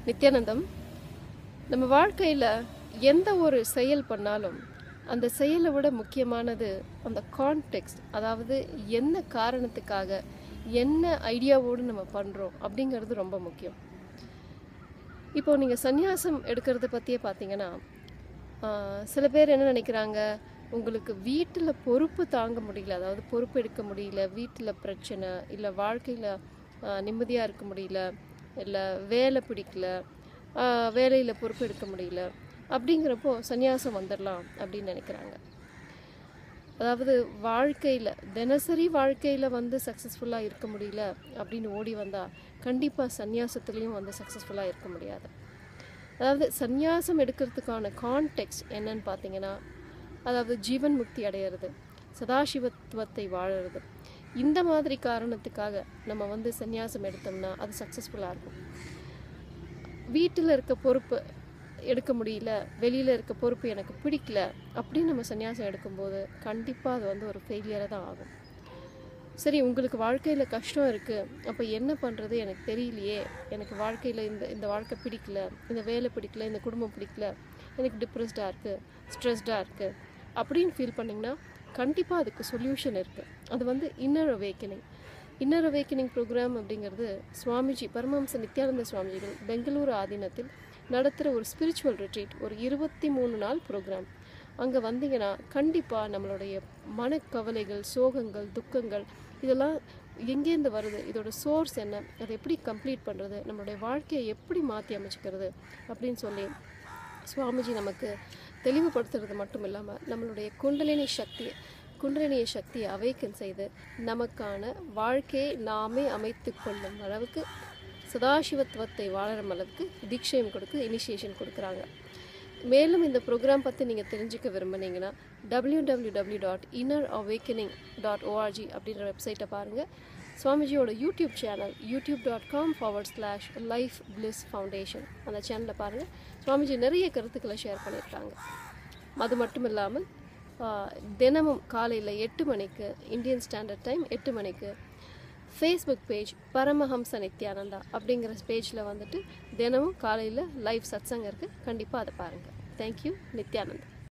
நித்யானந்தம் நம்ம வாழ்க்கையில் எந்த ஒரு செயல் பண்ணாலும் அந்த செயலை விட முக்கியமானது அந்த கான்டெக்ட் அதாவது என்ன காரணத்துக்காக என்ன ஐடியாவோடு நம்ம பண்ணுறோம் அப்படிங்கிறது ரொம்ப முக்கியம் இப்போ நீங்கள் சந்நியாசம் எடுக்கிறத பற்றியே பார்த்தீங்கன்னா ஆஹ், சில பேர் என்ன நினைக்கிறாங்க உங்களுக்கு வீட்டில் பொறுப்பு தாங்க முடியல அதாவது பொறுப்பு எடுக்க முடியல வீட்டில் பிரச்சனை இல்லை வாழ்க்கையில் நிம்மதியாக இருக்க முடியல இல்லை வேலை பிடிக்கல வேலையில் பொறுப்பு எடுக்க முடியல அப்படிங்கிறப்போ சந்நியாசம் வந்துடலாம் அப்படின்னு நினைக்கிறாங்க அதாவது வாழ்க்கையில் தினசரி வாழ்க்கையில் வந்து சக்ஸஸ்ஃபுல்லாக இருக்க முடியல அப்படின்னு ஓடி வந்தால் கண்டிப்பாக சந்நியாசத்துலேயும் வந்து சக்ஸஸ்ஃபுல்லாக இருக்க முடியாது அதாவது சந்நியாசம் எடுக்கிறதுக்கான கான்டெக்ட் என்னன்னு பார்த்தீங்கன்னா அதாவது ஜீவன் முக்தி அடையிறது சதாசிவத்துவத்தை வாழறது இந்த மாதிரி காரணத்துக்காக நம்ம வந்து சந்நியாசம் எடுத்தோம்னா அது சக்ஸஸ்ஃபுல்லாக இருக்கும் வீட்டில் இருக்க பொறுப்பு எடுக்க முடியல வெளியில் இருக்க பொறுப்பு எனக்கு பிடிக்கல அப்படின்னு நம்ம சன்னியாசம் எடுக்கும்போது கண்டிப்பாக அது வந்து ஒரு ஃபெயிலியராக தான் ஆகும் சரி உங்களுக்கு வாழ்க்கையில் கஷ்டம் இருக்குது அப்போ என்ன பண்ணுறது எனக்கு தெரியலையே எனக்கு வாழ்க்கையில் இந்த இந்த வாழ்க்கை பிடிக்கல இந்த வேலை பிடிக்கல இந்த குடும்பம் பிடிக்கல எனக்கு டிப்ரெஸ்டாக இருக்குது ஸ்ட்ரெஸ்டாக இருக்குது அப்படின்னு ஃபீல் பண்ணிங்கன்னா கண்டிப்பாக அதுக்கு சொல்யூஷன் இருக்குது அது வந்து inner awakening inner awakening program அப்படிங்கிறது சுவாமிஜி பரமஹம்ச நித்யானந்த சுவாமிஜிகள் பெங்களூரு ஆதீனத்தில் நடத்துகிற ஒரு ஸ்பிரிச்சுவல் ரிட்ரீட் ஒரு இருபத்தி மூணு நாள் ப்ரோக்ராம் அங்கே வந்தீங்கன்னா கண்டிப்பாக நம்மளுடைய மனக்கவலைகள் சோகங்கள் துக்கங்கள் இதெல்லாம் எங்கேருந்து வருது இதோட சோர்ஸ் என்ன அதை எப்படி கம்ப்ளீட் பண்ணுறது நம்மளுடைய வாழ்க்கையை எப்படி மாற்றி அமைச்சிக்கிறது அப்படின்னு சொல்லி சுவாமிஜி நமக்கு தெளிவுபடுத்துறது மட்டும் இல்லாமல் நம்மளுடைய குண்டலினி சக்தியை குண்டலினிய சக்தியை அவைக்கன் செய்து நமக்கான வாழ்க்கையை நாமே அமைத்து கொள்ளும் அளவுக்கு சதாசிவத்துவத்தை வாழற அளவுக்கு தீட்சையும் கொடுத்து இனிஷியேஷன் கொடுக்குறாங்க மேலும் இந்த ப்ரோக்ராம் பற்றி நீங்கள் தெரிஞ்சுக்க விரும்புனீங்கன்னா W W W dot inner awakening dot org அப்படின்ற வெப்சைட்டை பாருங்கள் சுவாமிஜியோட YouTube channel YouTube dot com forward slash life bliss foundation அந்த சேனலை பாருங்கள் சுவாமிஜி நிறைய கருத்துக்களை ஷேர் பண்ணியிருக்காங்க அது மட்டும் இல்லாமல் ஆஹ், தினமும் காலையில் எட்டு மணிக்கு இந்தியன் ஸ்டாண்டர்ட் டைம் எட்டு மணிக்கு ஃபேஸ்புக் பேஜ் பரமஹம்ச நித்யானந்தா அப்படிங்கிற பேஜில் வந்துட்டு தினமும் காலையில் லைவ் சத்சங்கம் இருக்குது கண்டிப்பாக அதை பாருங்கள் தேங்க்யூ நித்யானந்தா